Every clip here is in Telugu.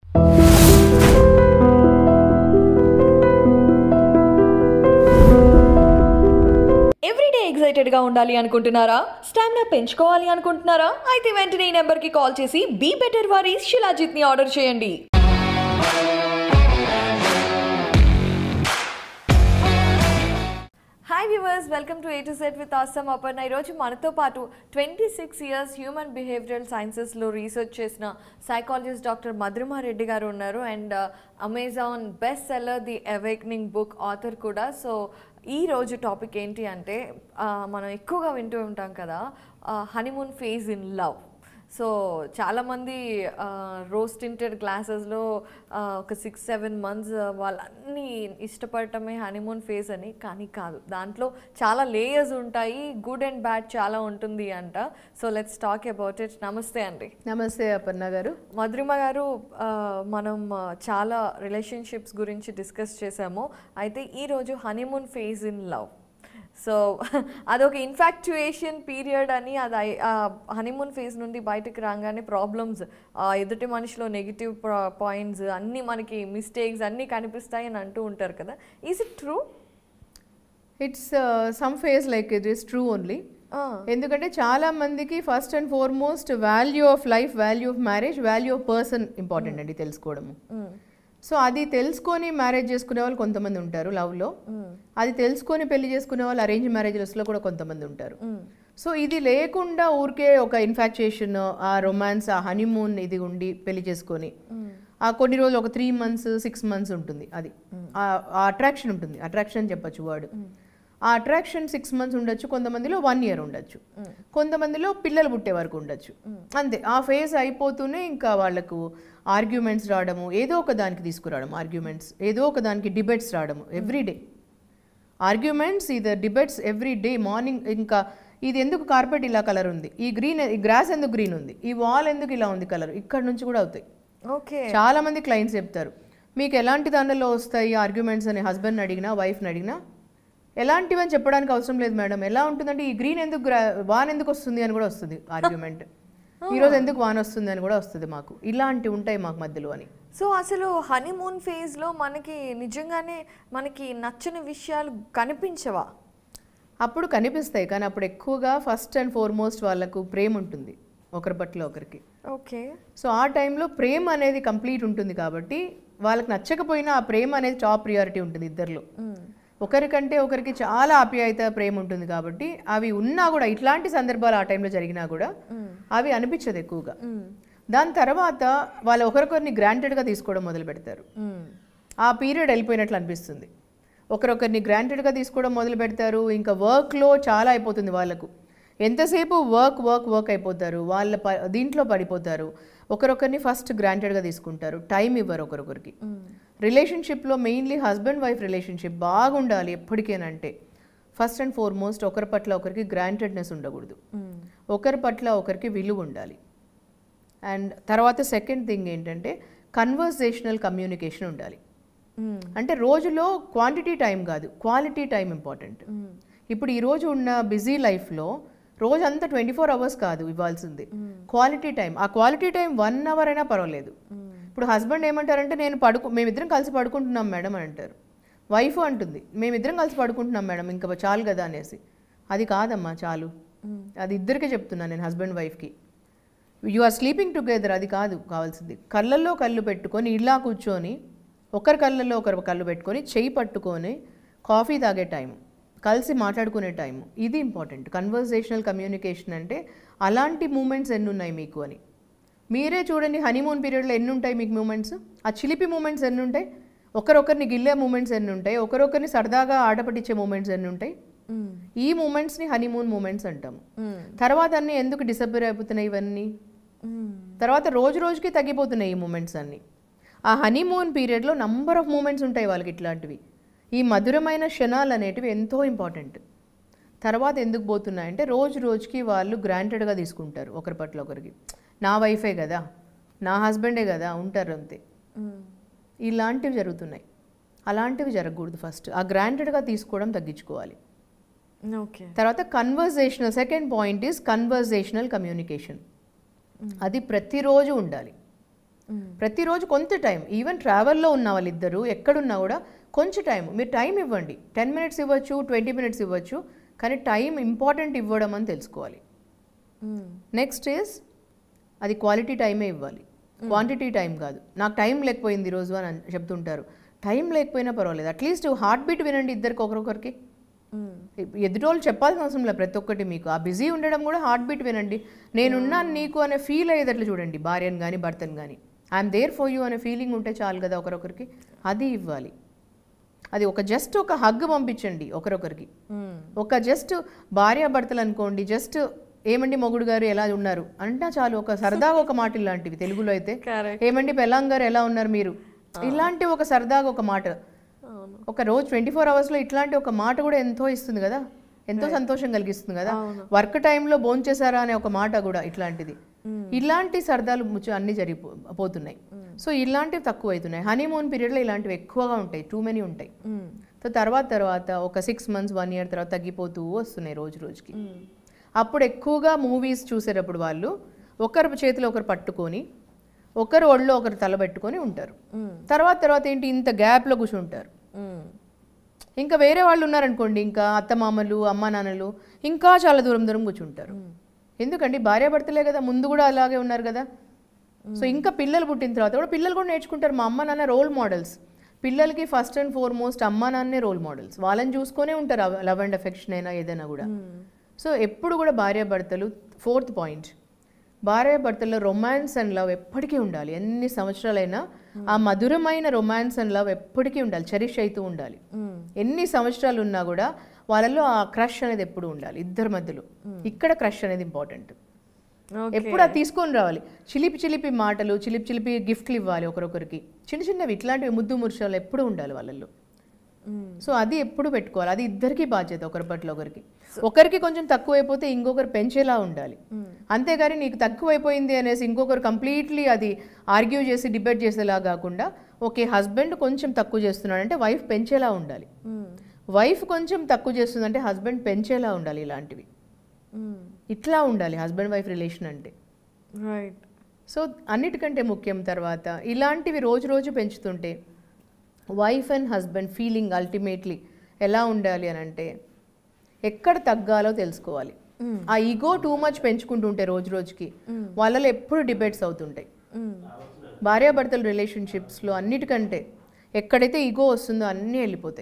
ఎవ్రీడే ఎగ్జైటెడ్గా ఉండాలి అనుకుంటున్నారా స్టామినా పెంచుకోవాలి అనుకుంటున్నారా అయితే వెంటనే ఈ నెంబర్కి కాల్ చేసి బీ బెటర్ వారీస్ శిలాజిత్ని ఆర్డర్ చేయండి hi viewers welcome to A to Z with awesome Aparna ఈరోజు మనతో పాటు twenty six years human behavioural సైన్సెస్లో రీసెర్చ్ చేసిన సైకాలజిస్ట్ డాక్టర్ మధురిమారెడ్డి గారు ఉన్నారు and Amazon best seller the awakening book author కూడా సో ఈ రోజు టాపిక్ ఏంటి అంటే ఆ, మనం ఎక్కువగా వింటూ ఉంటాం కదా honeymoon phase in love so చాలామంది రోజ్ టింటెడ్ గ్లాసెస్లో ఒక సిక్స్ సెవెన్ మంత్స్ వాళ్ళన్నీ ఇష్టపడటమే హనీమూన్ ఫేస్ అని కానీ కాదు దాంట్లో చాలా లేయర్స్ ఉంటాయి గుడ్ అండ్ బ్యాడ్ చాలా ఉంటుంది అంట so let's talk about it నమస్తే అండి నమస్తే అపర్ణ గారు మధురిమ గారు ఆ, మనం ఆ, చాలా రిలేషన్షిప్స్ గురించి డిస్కస్ చేసాము అయితే ఈరోజు honeymoon phase in love so అదొక ఇన్ఫాక్చుయేషన్ పీరియడ్ అని అది హనీమూన్ ఫేజ్ నుండి బయటకు రాగానే ప్రాబ్లమ్స్ ఎదుటి మనిషిలో నెగిటివ్ పాయింట్స్ అన్నీ మనకి మిస్టేక్స్ అన్నీ కనిపిస్తాయి అని అంటూ ఉంటారు కదా is it true it's some phase like it is true only ఎందుకంటే చాలా మందికి first and foremost value of life value of marriage value of person important అండి తెలుసుకోవడము సో అది తెలుసుకొని మ్యారేజ్ చేసుకునే వాళ్ళు కొంతమంది ఉంటారు లవ్లో అది తెలుసుకొని పెళ్లి చేసుకునే వాళ్ళు అరేంజ్ మ్యారేజెస్లో కూడా కొంతమంది ఉంటారు సో ఇది లేకుండా ఊరికే ఒక ఇన్ఫాక్చుయేషన్ ఆ రొమాన్స్ ఆ హనీమూన్ ఇది ఉండి పెళ్లి చేసుకొని ఆ కొన్ని రోజులు ఒక త్రీ మంత్స్ సిక్స్ మంత్స్ ఉంటుంది అది ఆ అట్రాక్షన్ ఉంటుంది అట్రాక్షన్ చెప్పొచ్చు వర్డ్ ఆ అట్రాక్షన్ సిక్స్ మంత్స్ ఉండొచ్చు కొంతమందిలో వన్ ఇయర్ ఉండొచ్చు కొంతమందిలో పిల్లలు పుట్టే వరకు ఉండొచ్చు అంతే ఆ ఫేజ్ అయిపోతూనే ఇంకా వాళ్ళకు ఆర్గ్యుమెంట్స్ రావడము ఏదో ఒక దానికి తీసుకురావడం ఆర్గ్యుమెంట్స్ ఏదో ఒక దానికి డిబేట్స్ రావడము ఎవ్రీ డే ఆర్గ్యుమెంట్స్ ఇది డిబేట్స్ ఎవ్రీ డే మార్నింగ్ ఇంకా ఇది ఎందుకు కార్పెట్ ఇలా కలర్ ఉంది ఈ గ్రీన్ ఈ గ్రాస్ ఎందుకు గ్రీన్ ఉంది ఈ వాల్ ఎందుకు ఇలా ఉంది కలర్ ఇక్కడ నుంచి కూడా అవుతాయి ఓకే చాలా మంది క్లయింట్స్ చెప్తారు మీకు ఎలాంటి దానిలో వస్తాయి ఆర్గ్యుమెంట్స్ అని హస్బెండ్ని అడిగినా వైఫ్ని అడిగినా ఎలాంటివని చెప్పడానికి అవసరం లేదు మేడం ఎలా ఉంటుందంటే ఈ గ్రీన్ ఎందుకు గ్రా- వాన్ ఎందుకు వస్తుంది అని కూడా వస్తుంది ఆర్గ్యుమెంట్ ఈరోజు ఎందుకు వాన్ వస్తుంది అని కూడా వస్తుంది మాకు ఇలాంటివి ఉంటాయి మాకు మధ్యలో అని సో అసలు హనీమూన్ ఫేజ్లో మనకి నిజంగానే మనకి నచ్చని విషయాలు కనిపించవా అప్పుడు కనిపిస్తాయి కానీ అప్పుడు ఎక్కువగా ఫస్ట్ అండ్ ఫార్మోస్ట్ వాళ్ళకు ప్రేమ ఉంటుంది ఒకరి పట్ల ఒకరికి ఓకే సో ఆ టైంలో ప్రేమ అనేది కంప్లీట్ ఉంటుంది కాబట్టి వాళ్ళకి నచ్చకపోయినా ఆ ప్రేమ అనేది టాప్ ప్రియారిటీ ఉంటుంది ఇద్దరిలో ఒకరికంటే ఒకరికి చాలా ఆప్యాయత ప్రేమ ఉంటుంది కాబట్టి అవి ఉన్నా కూడా ఇట్లాంటి సందర్భాలు ఆ టైంలో జరిగినా కూడా అవి అనిపించదు ఎక్కువగా దాని తర్వాత వాళ్ళు ఒకరికొకరిని గ్రాంటెడ్గా తీసుకోవడం మొదలు పెడతారు ఆ పీరియడ్ వెళ్ళిపోయినట్లు అనిపిస్తుంది ఒకరొకరిని గ్రాంటెడ్గా తీసుకోవడం మొదలు పెడతారు ఇంకా వర్క్లో చాలా అయిపోతుంది వాళ్ళకు ఎంతసేపు వర్క్ వర్క్ వర్క్ అయిపోతారు వాళ్ళ ప దీంట్లో పడిపోతారు ఒకరొకరిని ఫస్ట్ గ్రాంటెడ్గా తీసుకుంటారు టైం ఇవ్వరు ఒకరొకరికి రిలేషన్షిప్లో మెయిన్లీ హస్బెండ్ వైఫ్ రిలేషన్షిప్ బాగుండాలి ఎప్పటికేనంటే ఫస్ట్ అండ్ ఫార్మోస్ట్ ఒకరి పట్ల ఒకరికి గ్రాంటెడ్నెస్ ఉండకూడదు ఒకరి పట్ల ఒకరికి విలువ ఉండాలి అండ్ తర్వాత సెకండ్ థింగ్ ఏంటంటే కన్వర్సేషనల్ కమ్యూనికేషన్ ఉండాలి అంటే రోజులో క్వాంటిటీ టైం కాదు క్వాలిటీ టైం ఇంపార్టెంట్ ఇప్పుడు ఈ రోజు ఉన్న బిజీ లైఫ్లో రోజంతా ట్వంటీ ఫోర్ అవర్స్ కాదు ఇవ్వాల్సింది క్వాలిటీ టైం ఆ క్వాలిటీ టైం వన్ అవర్ అయినా పర్వాలేదు ఇప్పుడు హస్బెండ్ ఏమంటారంటే నేను పడుకు మేమిద్దరం కలిసి పడుకుంటున్నాం మేడం అని అంటారు వైఫ్ అంటుంది మేమిద్దరం కలిసి పడుకుంటున్నాం మేడం ఇంకా చాలు కదా అనేసి అది కాదమ్మా చాలు అది ఇద్దరికే చెప్తున్నాను నేను హస్బెండ్ వైఫ్కి యు ఆర్ స్లీపింగ్ టుగెదర్ అది కాదు కావాల్సింది కళ్ళల్లో కళ్ళు పెట్టుకొని ఇలా కూర్చొని ఒకరి కళ్ళల్లో ఒకరు కళ్ళు పెట్టుకొని చెయ్యి పట్టుకొని కాఫీ తాగే టైం కలిసి మాట్లాడుకునే టైం ఇది ఇంపార్టెంట్ కన్వర్జేషనల్ కమ్యూనికేషన్ అంటే అలాంటి మూమెంట్స్ ఎన్ని ఉన్నాయి మీకు అని మీరే చూడండి హనీమూన్ పీరియడ్లో ఎన్ని ఉంటాయి మీకు మూమెంట్స్ ఆ చిలిపి మూమెంట్స్ ఎన్ని ఉంటాయి ఒకరొకరిని గిల్లే మూమెంట్స్ ఎన్ని ఉంటాయి ఒకరొకరిని సరదాగా ఆటపట్టించే మూమెంట్స్ ఎన్ని ఉంటాయి ఈ మూమెంట్స్ని హనీమూన్ మూమెంట్స్ అంటాము తర్వాత అన్నీ ఎందుకు డిసప్పేర్ అయిపోతున్నాయి ఇవన్నీ తర్వాత రోజు రోజుకి తగ్గిపోతున్నాయి ఈ మూమెంట్స్ అన్నీ ఆ హనీమూన్ పీరియడ్లో నంబర్ ఆఫ్ మూమెంట్స్ ఉంటాయి వాళ్ళకి ఇట్లాంటివి ఈ మధురమైన క్షణాలు అనేటివి ఎంతో ఇంపార్టెంట్ తర్వాత ఎందుకు పోతున్నాయంటే రోజు రోజుకి వాళ్ళు గ్రాంటెడ్గా తీసుకుంటారు ఒకరి పట్ల ఒకరికి నా వైఫే కదా నా హస్బెండే కదా ఉంటారు అంతే ఇలాంటివి జరుగుతున్నాయి అలాంటివి జరగకూడదు ఫస్ట్ ఆ గ్రాంటెడ్గా తీసుకోవడం తగ్గించుకోవాలి ఓకే తర్వాత conversational second point is conversational communication అది ప్రతిరోజు ఉండాలి ప్రతిరోజు కొంత టైం ఈవెన్ ట్రావెల్లో ఉన్న వాళ్ళిద్దరూ ఎక్కడున్నా కూడా కొంచెం టైం మీరు టైం ఇవ్వండి టెన్ మినిట్స్ ఇవ్వచ్చు ట్వంటీ మినిట్స్ ఇవ్వచ్చు కానీ టైం ఇంపార్టెంట్ ఇవ్వడం అని తెలుసుకోవాలి నెక్స్ట్ ఈజ్ అది క్వాలిటీ టైమే ఇవ్వాలి క్వాంటిటీ టైం కాదు నాకు టైం లేకపోయింది ఈరోజు అని అన్- చెప్తుంటారు టైం లేకపోయినా పర్వాలేదు అట్లీస్ట్ హార్ట్ బీట్ వినండి ఇద్దరికి ఒకరొకరికి ఎదుటోళ్ళు చెప్పాల్సిన అవసరం లేదు ప్రతి ఒక్కటి మీకు ఆ బిజీ ఉండడం కూడా హార్ట్ బీట్ వినండి నేనున్నాను నీకు అనే ఫీల్ అయ్యేటట్లు చూడండి భార్యను కానీ భర్తను కానీ ఐఎమ్ దేర్ ఫర్ యూ అనే ఫీలింగ్ ఉంటే చాలు కదా ఒకరొకరికి అది ఇవ్వాలి అది ఒక జస్ట్ ఒక హగ్ పంపించండి ఒకరొకరికి ఒక జస్ట్ భార్య భర్తలు అనుకోండి జస్ట్ ఏమండి మొగుడు గారు ఎలా ఉన్నారు అంటే చాలు ఒక సరదాగా ఒక మాట ఇలాంటివి తెలుగులో అయితే కరెక్ట్ ఏమండి పెళ్ళాం గారు ఎలా ఉన్నారు మీరు ఇలాంటి ఒక సరదాగా ఒక మాట అవును ఒక రోజు ట్వంటీ ఫోర్ అవర్స్లో ఇట్లాంటి ఒక మాట కూడా ఎంతో ఇస్తుంది కదా ఎంతో సంతోషం కలిగిస్తుంది కదా వర్క్ టైంలో భోంచేశారా చేశారా అనే ఒక మాట కూడా ఇట్లాంటిది ఇలాంటి సరదాలు ముచ్చు అన్ని జరిగిపో పోతున్నాయి సో ఇలాంటివి తక్కువ అవుతున్నాయి హనీమూన్ పీరియడ్లో ఇలాంటివి ఎక్కువగా ఉంటాయి టూ మెనీ ఉంటాయి సో తర్వాత తర్వాత ఒక సిక్స్ మంత్స్ వన్ ఇయర్ తర్వాత తగ్గిపోతూ వస్తున్నాయి రోజు రోజుకి అప్పుడు ఎక్కువగా మూవీస్ చూసేటప్పుడు వాళ్ళు ఒకరి చేతిలో ఒకరు పట్టుకొని ఒకరు ఒళ్ళో ఒకరు తల పెట్టుకొని ఉంటారు తర్వాత తర్వాత ఏంటి ఇంత గ్యాప్లో కూర్చుంటారు ఇంకా వేరే వాళ్ళు ఉన్నారనుకోండి ఇంకా అత్తమామలు అమ్మా నాన్నలు ఇంకా చాలా దూరం దూరం కూర్చుంటారు ఎందుకండి భార్యాభర్తలే కదా ముందు కూడా అలాగే ఉన్నారు కదా సో ఇంకా పిల్లలు పుట్టిన తర్వాత కూడా పిల్లలు కూడా నేర్చుకుంటారు మా అమ్మ నాన్న రోల్ మోడల్స్ పిల్లలకి ఫస్ట్ అండ్ ఫార్మోస్ట్ అమ్మ నాన్నే రోల్ మోడల్స్ వాళ్ళని చూసుకొనే ఉంటారు లవ్ అండ్ అఫెక్షన్ అయినా ఏదైనా కూడా సో ఎప్పుడు కూడా భార్యాభర్తలు ఫోర్త్ పాయింట్ భార్యాభర్తల్లో రొమాన్స్ అండ్ లవ్ ఎప్పటికీ ఉండాలి ఎన్ని సంవత్సరాలైనా ఆ మధురమైన రొమాన్స్ అండ్ లవ్ ఎప్పటికీ ఉండాలి చెరిష్ అవుతూ ఉండాలి ఎన్ని సంవత్సరాలు ఉన్నా కూడా వాళ్ళలో ఆ క్రష్ అనేది ఎప్పుడు ఉండాలి ఇద్దరి మధ్యలో ఇక్కడ క్రష్ అనేది ఇంపార్టెంట్ ఎప్పుడు అది తీసుకొని రావాలి చిలిపి చిలిపి మాటలు చిలిపి చిలిపి గిఫ్ట్లు ఇవ్వాలి ఒకరొకరికి చిన్న చిన్నవి ఇట్లాంటివి ముద్దు మురుషాలు ఎప్పుడు ఉండాలి వాళ్ళల్లో సో అది ఎప్పుడు పెట్టుకోవాలి అది ఇద్దరికి బాధ్యత ఒకరి పట్ల ఒకరికి ఒకరికి కొంచెం తక్కువ అయిపోతే ఇంకొకరు పెంచేలా ఉండాలి అంతేగాని నీకు తక్కువ అయిపోయింది అనేసి ఇంకొకరు కంప్లీట్లీ అది ఆర్గ్యూ చేసి డిబేట్ చేసేలా కాకుండా ఓకే హస్బెండ్ కొంచెం తక్కువ చేస్తున్నాడంటే వైఫ్ పెంచేలా ఉండాలి వైఫ్ కొంచెం తక్కువ చేస్తుందంటే హస్బెండ్ పెంచేలా ఉండాలి ఇలాంటివి ఇట్లా ఉండాలి హస్బెండ్ వైఫ్ రిలేషన్ అంటే రైట్ సో అన్నిటికంటే ముఖ్యం తర్వాత ఇలాంటివి రోజు రోజు పెంచుతుంటే wife and husband feeling ultimately ఎలా ఉండాలి అని అంటే ఎక్కడ తగ్గాలో తెలుసుకోవాలి ఆ ఈగో టూ మచ్ పెంచుకుంటుంటే రోజు రోజుకి వాళ్ళలో ఎప్పుడు డిబేట్స్ అవుతుంటాయి భార్యాభర్తల రిలేషన్షిప్స్లో అన్నిటికంటే ఎక్కడైతే ఈగో వస్తుందో అన్నీ వెళ్ళిపోతాయి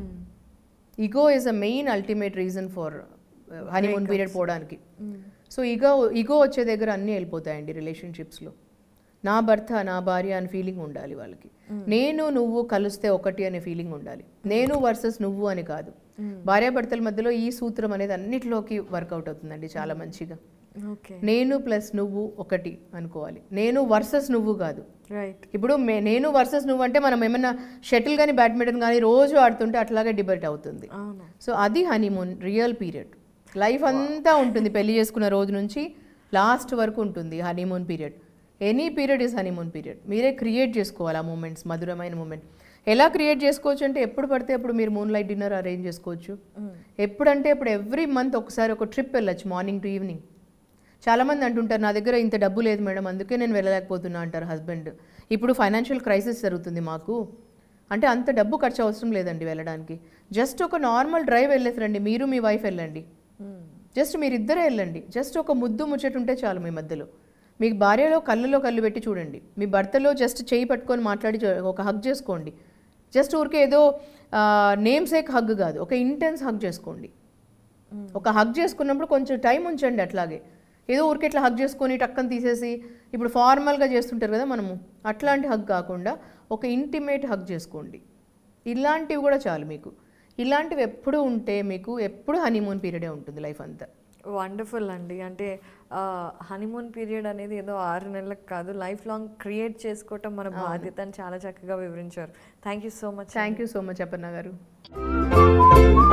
ego is a main ultimate reason for honeymoon period పోవడానికి సో ఈగో ఈగో వచ్చే దగ్గర అన్నీ వెళ్ళిపోతాయండి రిలేషన్షిప్స్లో నా భర్త నా భార్య అనే ఫీలింగ్ ఉండాలి వాళ్ళకి నేను నువ్వు కలిస్తే ఒకటి అనే ఫీలింగ్ ఉండాలి నేను వర్సెస్ నువ్వు అని కాదు భార్యాభర్తల మధ్యలో ఈ సూత్రం అనేది అన్నిటిలోకి వర్కౌట్ అవుతుందండి చాలా మంచిగా ఓకే నేను ప్లస్ నువ్వు ఒకటి అనుకోవాలి నేను వర్సెస్ నువ్వు కాదు రైట్ ఇప్పుడు మే- నేను వర్సెస్ నువ్వు అంటే మనం ఏమైనా షటిల్ కానీ బ్యాడ్మింటన్ కానీ రోజు ఆడుతుంటే అట్లాగే డిబేట్ అవుతుంది అవును సో అది హనీమూన్ రియల్ పీరియడ్ లైఫ్ అంతా ఉంటుంది పెళ్లి చేసుకున్న రోజు నుంచి లాస్ట్ వరకు ఉంటుంది honeymoon period any period is honeymoon period మీరే క్రియేట్ చేసుకోవాలి ఆ మూమెంట్స్ మధురమైన మూమెంట్ ఎలా క్రియేట్ చేసుకోవచ్చు అంటే ఎప్పుడు పడితే అప్పుడు మీరు మూన్ లైట్ డిన్నర్ అరేంజ్ చేసుకోవచ్చు ఎప్పుడంటే ఇప్పుడు ఎవ్రీ మంత్ ఒకసారి ఒక ట్రిప్ వెళ్ళొచ్చు మార్నింగ్ టు ఈవినింగ్ చాలామంది అంటుంటారు నా దగ్గర ఇంత డబ్బు లేదు మేడం అందుకే నేను వెళ్ళలేకపోతున్నా అంటారు హస్బెండ్ ఇప్పుడు ఫైనాన్షియల్ క్రైసిస్ జరుగుతుంది మాకు అంటే అంత డబ్బు ఖర్చు అవసరం లేదండి వెళ్ళడానికి జస్ట్ ఒక నార్మల్ డ్రైవ్ వెళ్ళేసి రండి మీరు మీ వైఫ్ వెళ్ళండి జస్ట్ మీరిద్దరే వెళ్ళండి జస్ట్ ఒక ముద్దు ముచ్చట ఉంటే చాలు మీ మధ్యలో మీ భార్యలో కళ్ళలో కళ్ళు పెట్టి చూడండి మీ భర్తలో జస్ట్ చేయి పట్టుకొని మాట్లాడి చూ- ఒక హగ్ చేసుకోండి జస్ట్ ఊరికే ఏదో నేమ్ సేక్ హగ్ కాదు ఒక ఇంటెన్స్ హగ్ చేసుకోండి ఒక హగ్ చేసుకున్నప్పుడు కొంచెం టైం ఉంచండి అట్లాగే ఏదో ఊరికే ఇట్లా హగ్ చేసుకొని టక్కన తీసేసి ఇప్పుడు ఫార్మల్గా చేస్తుంటారు కదా మనము అట్లాంటి హగ్ కాకుండా ఒక ఇంటిమేట్ హగ్ చేసుకోండి ఇలాంటివి కూడా చాలు మీకు ఇలాంటివి ఎప్పుడు ఉంటే మీకు ఎప్పుడు హనీమూన్ పీరియడే ఉంటుంది లైఫ్ అంతా వండర్ఫుల్ అండి అంటే హనీమూన్ పీరియడ్ అనేది ఏదో ఆరు నెలలకు కాదు లైఫ్ లాంగ్ క్రియేట్ చేసుకోవటం మన బాధ్యత అని చాలా చక్కగా వివరించారు thank you so much thank you so much Aparna గారు